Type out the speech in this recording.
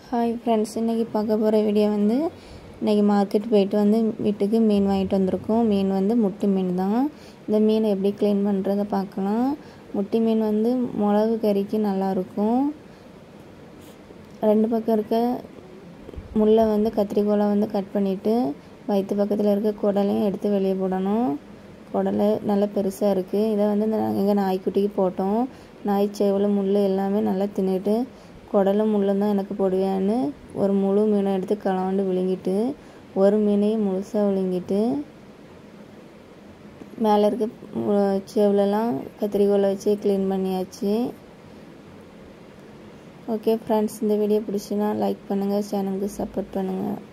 hi friends இன்றைக்கி பார்க்க போகிற வீடியோ வந்து இன்றைக்கி மார்க்கெட் போயிட்டு வந்து வீட்டுக்கு மீன் வாங்கிட்டு வந்திருக்கோம் மீன் வந்து முட்டி மீன் தான் இந்த மீனை எப்படி க்ளீன் பண்ணுறதை பார்க்கலாம் முட்டி மீன் வந்து மிளகு கறிக்கு நல்லாயிருக்கும் ரெண்டு பக்கம் இருக்க முள்ளை வந்து கத்திரிக்கோலை வந்து கட் பண்ணிவிட்டு வயிற்று பக்கத்தில் இருக்க குடலையும் எடுத்து வெளியே போடணும் குடலை நல்லா பெருசாக இருக்குது இதை வந்து இந்த எங்கள் நாய்க்குட்டிக்கு போட்டோம் நாய் செவில் முள் எல்லாமே நல்லா தின்னுட்டு குடலும் முள்ளும் தான் எனக்கு போடுவேன்னு ஒரு முழு மீனை எடுத்து கலவாண்டு விழுங்கிட்டு ஒரு மீனையும் முழுசாக விழுங்கிட்டு மேலே இருக்க செவிலெல்லாம் கத்திரிக்கோலை வச்சு க்ளீன் பண்ணியாச்சு ஓகே ஃப்ரெண்ட்ஸ் இந்த வீடியோ பிடிச்சினா லைக் பண்ணுங்கள் சேனலுக்கு சப்போர்ட் பண்ணுங்கள்